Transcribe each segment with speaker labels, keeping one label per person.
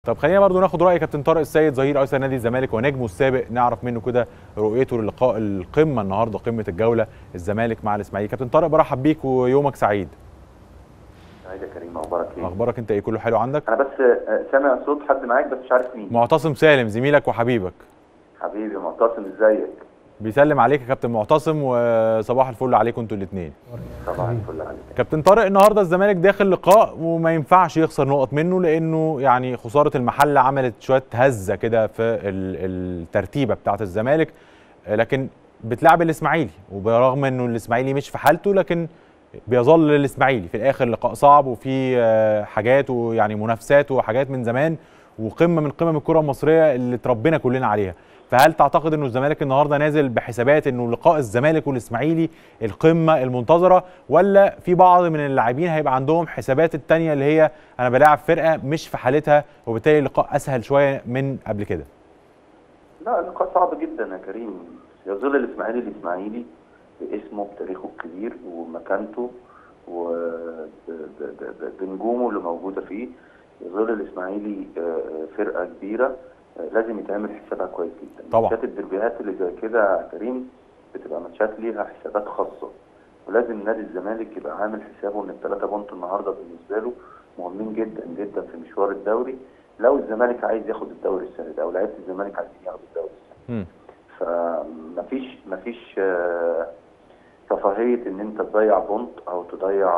Speaker 1: طب خلينا برضو ناخد راي كابتن طارق السيد ظهير ايسر نادي الزمالك ونجمه السابق نعرف منه كده رؤيته للقاء القمه النهارده قمه الجوله الزمالك مع الاسماعيلي كابتن طارق برحب بيك ويومك سعيد
Speaker 2: سعيد يا كريم اخبارك ايه؟
Speaker 1: اخبارك انت ايه كله حلو عندك
Speaker 2: انا بس آه، سامع صوت حد معاك بس مش عارف مين
Speaker 1: معتصم سالم زميلك وحبيبك
Speaker 2: حبيبي معتصم ازيك؟
Speaker 1: بيسلم عليك يا كابتن معتصم وصباح الفل عليكم انتوا الاثنين
Speaker 2: صباح الفل عليك
Speaker 1: كابتن طارق النهارده الزمالك داخل لقاء وما ينفعش يخسر نقط منه لانه يعني خساره المحله عملت شويه هزه كده في ال- الترتيبه بتاعه الزمالك لكن بتلعب الاسماعيلي وبرغم انه الاسماعيلي مش في حالته لكن بيظل الاسماعيلي في الاخر لقاء صعب وفي آه، حاجات ويعني منافسات وحاجات من زمان وقمه من قمم الكره المصريه اللي اتربينا كلنا عليها فهل تعتقد انه الزمالك النهارده نازل بحسابات انه لقاء الزمالك والاسماعيلي القمه المنتظره ولا في بعض من اللاعبين هيبقى عندهم حسابات التانية اللي هي انا بلاعب فرقه مش في حالتها وبالتالي اللقاء اسهل شويه من قبل كده
Speaker 2: لا اللقاء صعب جدا يا كريم يظل الاسماعيلي الاسماعيلي باسمه بتاريخه الكبير ومكانته وبنجومه اللي موجوده فيه يظل الاسماعيلي آه، آه، فرقه كبيره آه، لازم يتعمل حسابها كويس جدا
Speaker 1: طبعا.
Speaker 2: ماتشات الدربيهات اللي زي كده يا كريم بتبقى ماتشات ليها حسابات خاصه ولازم نادي الزمالك يبقى عامل حسابه ان الثلاثه بونت النهارده بالنسبه له مهمين جدا جدا في مشوار الدوري لو الزمالك عايز ياخد الدوري السنه ده او لعيبه الزمالك عايزين ياخدوا الدوري السنه
Speaker 1: مم.
Speaker 2: فمفيش مفيش آه، رفاهيه ان انت تضيع بونت او تضيع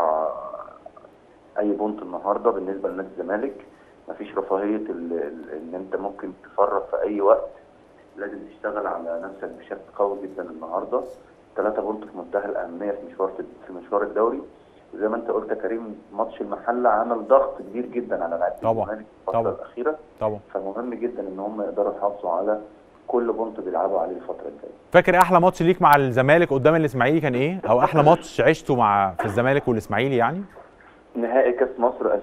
Speaker 2: اي بونت النهارده بالنسبه لنادي الزمالك مفيش رفاهيه ال- ال- ان انت ممكن تفرط في اي وقت لازم تشتغل على نفسك بشكل قوي جدا النهارده ثلاثة بونت في منتهى الأهمية في مشوار في مشوار الدوري وزي ما أنت قلت يا كريم ماتش المحلة عمل ضغط كبير جدا على لعيبة
Speaker 1: طبعا.
Speaker 2: الزمالك في الفترة
Speaker 1: طبعا.
Speaker 2: الأخيرة
Speaker 1: طبعا
Speaker 2: فمهم جدا إن هم يقدروا يحافظوا على كل بونت بيلعبوا عليه الفترة الجاية.
Speaker 1: فاكر احلى ماتش ليك مع الزمالك قدام الاسماعيلي كان ايه او احلى ماتش عشته مع في الزمالك والاسماعيلي يعني
Speaker 2: نهائي كأس مصر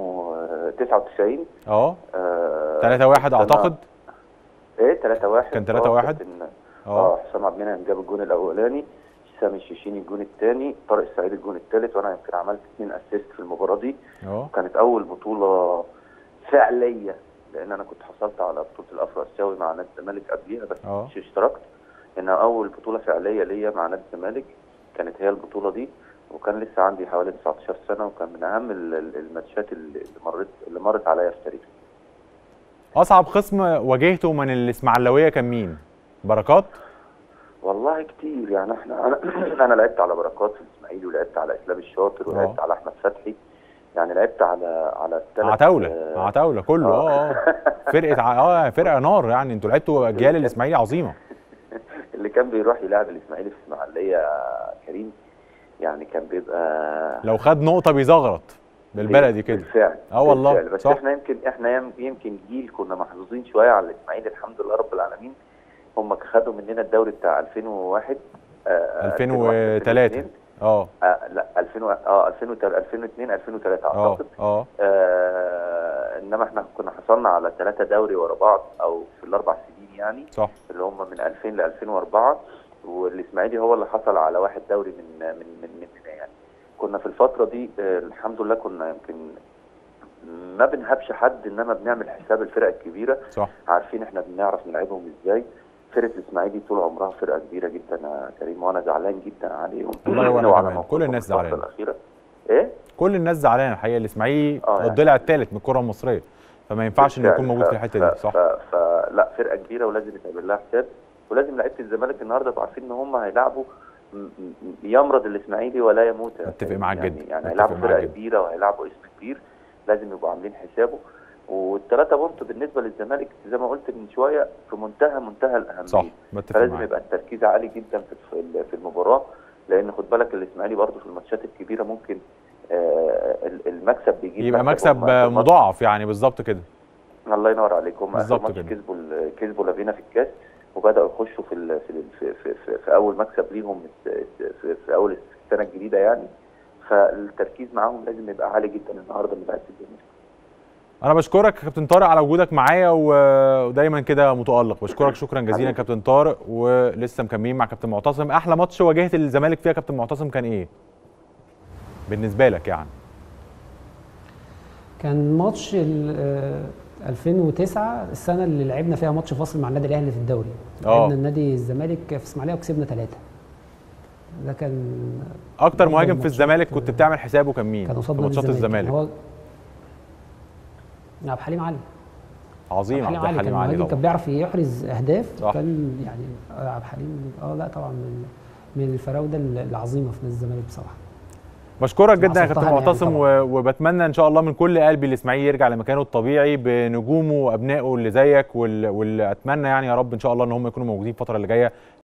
Speaker 2: 2099
Speaker 1: اه
Speaker 2: آه
Speaker 1: 3 1 اعتقد
Speaker 2: ايه 3 1
Speaker 1: كان 3-1
Speaker 2: اه
Speaker 1: اه
Speaker 2: حسام عبد المنعم جاب الجون الاولاني سامي الشيشيني الجون الثاني طارق السعيد الجون الثالث وانا يمكن عملت اثنين اسيست في المباراه دي
Speaker 1: اه
Speaker 2: كانت اول بطوله فعليه لان انا كنت حصلت على بطوله الافرو اسيوي مع نادي الزمالك قبليها بس
Speaker 1: اه.
Speaker 2: مش اشتركت انها اول بطوله فعليه ليا مع نادي الزمالك كانت هي البطوله دي وكان لسه عندي حوالي 19 سنه وكان من اهم ال- ال- الماتشات اللي اللي مرت اللي مرت عليا في تاريخي
Speaker 1: اصعب خصم واجهته من الاسماعيلاويه كان مين بركات
Speaker 2: والله كتير يعني احنا انا انا لعبت على بركات في الاسماعيلي ولعبت على اسلام الشاطر ولعبت
Speaker 1: اه.
Speaker 2: على احمد فتحي يعني لعبت على على الثلاث
Speaker 1: عتاوله عتاوله كله اه اه فرقه ع- اه فرقه نار يعني انتوا لعبتوا اجيال الاسماعيلي عظيمه
Speaker 2: اللي كان بيروح يلعب الاسماعيلي في اسماعيليه يا كريم يعني كان بيبقى
Speaker 1: لو خد نقطه بيزغرط بالبلدي كده
Speaker 2: بالفعل
Speaker 1: اه والله،
Speaker 2: بالفعل. بس
Speaker 1: صح.
Speaker 2: احنا يمكن احنا يم- يمكن جيل كنا محظوظين شويه على الاسماعيلي الحمد لله رب العالمين هم خدوا مننا الدوري بتاع 2001 آه
Speaker 1: 2003
Speaker 2: 2002.
Speaker 1: اه
Speaker 2: آه لا 2000 و- اه 2002 2002 2003
Speaker 1: اه
Speaker 2: اعتقد
Speaker 1: اه
Speaker 2: آه انما احنا كنا حصلنا على ثلاثة دوري ورا بعض او في الاربع سنين يعني
Speaker 1: صح
Speaker 2: اللي هم من 2000 ل 2004 والاسماعيلي هو اللي حصل على واحد دوري من من من مننا يعني كنا في الفترة دي آه الحمد لله كنا يمكن ما بنهبش حد انما بنعمل حساب الفرق الكبيره
Speaker 1: صح
Speaker 2: عارفين احنا بنعرف نلعبهم ازاي فرقه الاسماعيلي طول عمرها فرقه كبيره جدا يا كريم وانا زعلان جدا عليهم
Speaker 1: والله وأنا
Speaker 2: وعلى
Speaker 1: كمان.
Speaker 2: موقفهم
Speaker 1: كل الناس
Speaker 2: في الفترة
Speaker 1: زعلانة.
Speaker 2: الاخيره ايه
Speaker 1: كل الناس زعلانه الحقيقه الاسماعيلي
Speaker 2: اه يعني.
Speaker 1: الضلع الثالث من الكره المصريه فما ينفعش انه يكون
Speaker 2: بالفعل.
Speaker 1: موجود
Speaker 2: ف-
Speaker 1: في الحته
Speaker 2: ف-
Speaker 1: دي صح
Speaker 2: ف- فلا فرقه كبيره ولازم يتعمل لها حساب ولازم لعيبه الزمالك النهارده يبقوا عارفين ان هم هيلعبوا م- م- يمرض الاسماعيلي ولا يموت يا
Speaker 1: أتفق
Speaker 2: كريم.
Speaker 1: معاك
Speaker 2: يعني
Speaker 1: جدا.
Speaker 2: يعني
Speaker 1: أتفق
Speaker 2: هيلعبوا
Speaker 1: معاك
Speaker 2: فرقه
Speaker 1: جدا.
Speaker 2: كبيره وهيلعبوا اسم كبير لازم يبقوا عاملين حسابه والثلاثه بونت بالنسبه للزمالك زي ما قلت من شويه في منتهى منتهى الاهميه
Speaker 1: صح بتفق
Speaker 2: فلازم
Speaker 1: معاك
Speaker 2: يبقى التركيز عالي جدا في في- في المباراه لان خد بالك الاسماعيلي برضه في الماتشات الكبيره ممكن آه، المكسب بيجيب
Speaker 1: يبقى
Speaker 2: مكسب
Speaker 1: مكسب
Speaker 2: هم في الماتش.
Speaker 1: مضاعف يعني بالظبط كده
Speaker 2: الله ينور عليك هم
Speaker 1: بالظبط
Speaker 2: اخر ماتش
Speaker 1: كده.
Speaker 2: كسبوا ال- كسبوا لافينا في الكاس وبداوا يخشوا في ال في, ال في, في, في, في اول مكسب ليهم في, في, في اول السنه الجديده يعني فالتركيز معاهم لازم يبقى عالي جدا النهارده من لعيبه الزمالك
Speaker 1: انا بشكرك يا كابتن طارق على وجودك معايا و- ودايما كده متالق بشكرك شكرا جزيلا
Speaker 2: حبيبي.
Speaker 1: كابتن طارق ولسه مكملين مع كابتن معتصم احلى ماتش واجهت الزمالك فيها كابتن معتصم كان ايه بالنسبه لك يعني
Speaker 3: كان ماتش ال- آه، 2009 السنه اللي لعبنا فيها ماتش فاصل مع النادي الاهلي في الدوري
Speaker 1: آه.
Speaker 3: لعبنا النادي الزمالك في اسماعيليه وكسبنا ثلاثه ده كان
Speaker 1: اكتر
Speaker 3: أفضل
Speaker 1: مهاجم في
Speaker 3: ماتشات،
Speaker 1: الزمالك كنت بتعمل حسابه كان مين
Speaker 3: كان قصاد
Speaker 1: في
Speaker 3: نادي
Speaker 1: ماتشات
Speaker 3: الزمالك
Speaker 1: الزمالك
Speaker 3: هو عبد الحليم علي
Speaker 1: عظيم عبد
Speaker 3: عبد الحليم علي كان
Speaker 1: الحليم علي
Speaker 3: مهاجم كان
Speaker 1: طبعا
Speaker 3: بيعرف يحرز اهداف
Speaker 1: صح.
Speaker 3: كان يعني آه، عبد الحليم اه لا طبعا من من الفراوده العظيمه في نادي الزمالك بصراحه
Speaker 1: بشكرك جدا يا
Speaker 3: عصرتها
Speaker 1: كابتن
Speaker 3: يعني
Speaker 1: معتصم
Speaker 3: طبعاً.
Speaker 1: و- وبتمنى ان شاء الله من كل قلبي الاسماعيلي يرجع لمكانه الطبيعي بنجومه وابنائه اللي زيك وال- واللي اتمنى يعني يا رب ان شاء الله ان هم يكونوا موجودين الفتره اللي جايه